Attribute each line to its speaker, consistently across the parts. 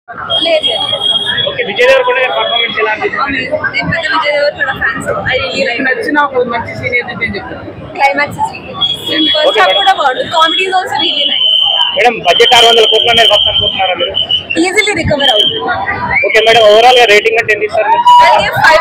Speaker 1: లేదు
Speaker 2: ఓకే విజయ్ దేవరకొండ గారి పర్ఫార్మెన్స్ ఎలా అనిపించింది
Speaker 1: నేను పెద్ద Vijay Devarakonda fans I really like
Speaker 3: నచ్చిన ఒక మంచి సీన్ ఏంటంటే నేను చెప్తాను
Speaker 1: క్లైమాక్స్ ఫస్ట్ హాఫ్ కూడా బాగుంది comedy is also really nice
Speaker 2: madam budget ఆరు వందల కోట్ల అనేది వస్తాను అనుకుంటున్నారా మీరు
Speaker 1: ఈజీలీ రికవర్ అవుతుంది
Speaker 2: ఓకే మేడం ఓవరాల్ గా రేటింగ్ అంటే ఎంత ఇస్తారు మీరు
Speaker 1: అలాగే five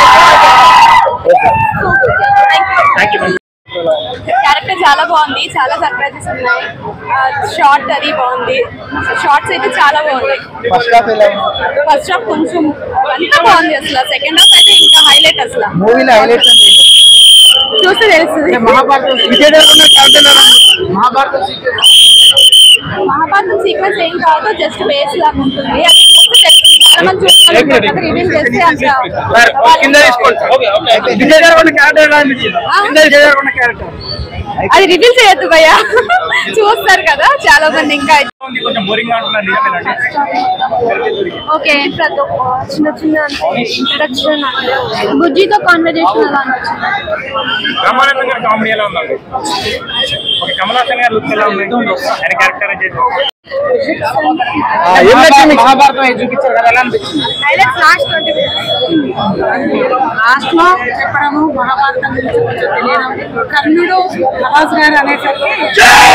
Speaker 2: thank you madam
Speaker 1: character చాలా బాగుంది చాలా సర్ప్రైజెస్ ఉన్నాయి షార్ట్ అది బాగుంది షార్ట్స్ అయితే చాలా బాగున్నాయి
Speaker 3: ఫస్ట్ హాఫ్ ఎలా ఉంది
Speaker 1: ఫస్ట్ హాఫ్ కొంచెం అంతా బాగుంది అసలు సెకండ్ హాఫ్ అయితే ఇంకా హైలైట్ అసలు
Speaker 3: మూవీలో హైలైట్స్ అంటే ఏంటి?
Speaker 1: చూస్తే తెలుస్తుంది
Speaker 3: అంటే మహాభారతం విజయ్ దేవరకొండ క్యాప్టెన్ ఎలా ఉంది? మహాభారతం సీక్వెన్స్
Speaker 1: మహాభారతం సీక్వెన్స్ ఏం కాదు జస్ట్ బేస్ లాగా ఉంటుంది అది చూస్తే తెలుస్తుంది చాలా మంది చూస్తారు రివీల్ చేస్తే అంత
Speaker 3: కింద తీసుకోండి okay okay Vijay Devarakonda character ఎలా అనిపించింది కింద విజయ్ దేవరకొండ క్యారెక్టర్
Speaker 1: అది రివీల్ చేయొద్దు భయ్య చూస్తారు కదా చాలా మంది ఇంకా
Speaker 2: కొంచెం బోరింగ్ గా ఉంటున్నారు నిజమేనండి
Speaker 1: ఓకే ప్రతి ఒక్క చిన్న చిన్న ఇంట్రడక్షన్ బుజ్జితో కాన్వర్జేషన్ అలా అనిపించింది
Speaker 2: రామానందం గారి కామెడీ ఎలా ఉందండి ఓకే కమల్ హాసన్ గారి లుక్ ఎలా ఉంది ఆయన క్యారెక్టర్
Speaker 3: మహాభారతం ఏం చూపించారు కదా ఎలా అనిపించింది
Speaker 1: హైలైట్స్ లాస్ట్ ట్వంటీ
Speaker 4: లాస్ట్ లో చెప్పడము మహాభారతం గురించి కొంచెం తెలియడం కర్ణుడు ప్రభాస్ గారు అనేసరికి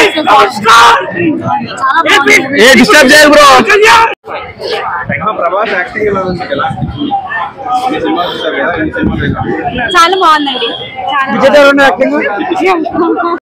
Speaker 4: చాలా బాగుంది
Speaker 3: ఏ డిస్టర్బ్ చేయాలి బ్రో
Speaker 5: ప్రభాస్ యాక్టింగ్ ఎలా ఉంది ఎలా ఈ సినిమా చూసారు కదా ఈ సినిమా
Speaker 1: చాలా బాగుందండి చాలా
Speaker 3: విజయ్ దేవరకొండ యాక్టింగ్